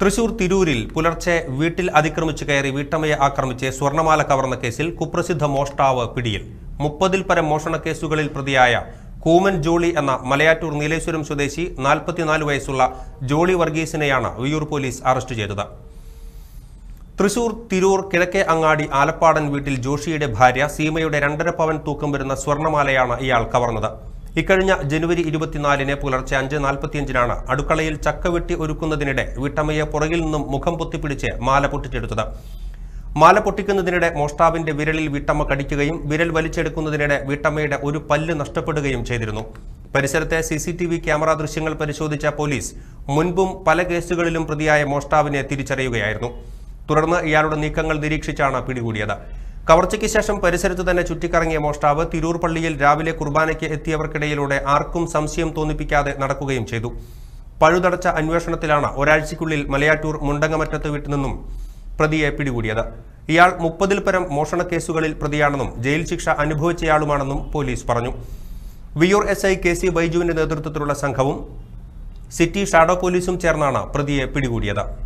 തൃശൂർ തിരൂരിൽ പുലർച്ചെ വീട്ടിൽ അതിക്രമിച്ചു കയറി വീട്ടമ്മയെ ആക്രമിച്ച് സ്വർണമാല കവർന്ന കേസിൽ കുപ്രസിദ്ധ മോഷ്ടാവ് പിടിയിൽ മുപ്പതിൽ പരം മോഷണ കേസുകളിൽ പ്രതിയായ കൂമൻ ജോളി എന്ന മലയാറ്റൂർ നീലേശ്വരം സ്വദേശി നാൽപ്പത്തിനാല് വയസ്സുള്ള ജോളി വർഗീസിനെയാണ് വിയൂർ പോലീസ് അറസ്റ്റ് ചെയ്തത് തൃശൂർ തിരൂർ കിഴക്കേ അങ്ങാടി ആലപ്പാടൻ വീട്ടിൽ ജോഷിയുടെ ഭാര്യ സീമയുടെ രണ്ടര പവൻ തൂക്കം വരുന്ന സ്വർണമാലയാണ് ഇയാൾ കവർന്നത് ഇക്കഴിഞ്ഞ ജനുവരി ഇരുപത്തിനാലിന് പുലർച്ചെ അഞ്ച് നാൽപ്പത്തിയഞ്ചിനാണ് അടുക്കളയിൽ ചക്ക വെട്ടി ഒരുക്കുന്നതിനിടെ വീട്ടമ്മയെ പുറകിൽ നിന്നും മുഖം പൊത്തിപ്പിടിച്ച് മാല പൊട്ടിച്ചെടുത്തത് മാല പൊട്ടിക്കുന്നതിനിടെ മോഷ്ടാവിന്റെ വിരലിൽ വീട്ടമ്മ കടിക്കുകയും വിരൽ വലിച്ചെടുക്കുന്നതിനിടെ വീട്ടമ്മയുടെ ഒരു പല്ല് നഷ്ടപ്പെടുകയും ചെയ്തിരുന്നു പരിസരത്തെ C C T V camera ദൃശ്യങ്ങൾ പരിശോധിച്ച പോലീസ് മുൻപും പല കേസുകളിലും പ്രതിയായ മോഷ്ടാവിനെ തിരിച്ചറിയുകയായിരുന്നു തുടർന്ന് ഇയാളുടെ നീക്കങ്ങൾ നിരീക്ഷിച്ചാണ് പിടികൂടിയത് കവർച്ചയ്ക്ക് ശേഷം പരിസരത്ത് തന്നെ ചുറ്റിക്കറങ്ങിയ മോഷ്ടാവ് തിരൂർ പള്ളിയിൽ രാവിലെ കുർബാനയ്ക്ക് എത്തിയവർക്കിടയിലൂടെ ആർക്കും സംശയം തോന്നിപ്പിക്കാതെ നടക്കുകയും ചെയ്തു പഴുതടച്ച അന്വേഷണത്തിലാണ് ഒരാഴ്ചയ്ക്കുള്ളിൽ മലയാറ്റൂർ മുണ്ടങ്ങമറ്റത്ത് വീട്ടിൽ നിന്നും പ്രതിയെ പിടികൂടിയത് ഇയാൾ മുപ്പതിൽ പരം മോഷണ കേസുകളിൽ പ്രതിയാണെന്നും ജയിൽ ശിക്ഷ അനുഭവിച്ചയാളുമാണെന്നും പോലീസ് പറഞ്ഞു Viyyur S I K C ബൈജുവിന്റെ നേതൃത്വത്തിലുള്ള സംഘവും സിറ്റി ഷാഡോ പോലീസും ചേർന്നാണ് പ്രതിയെ പിടികൂടിയത്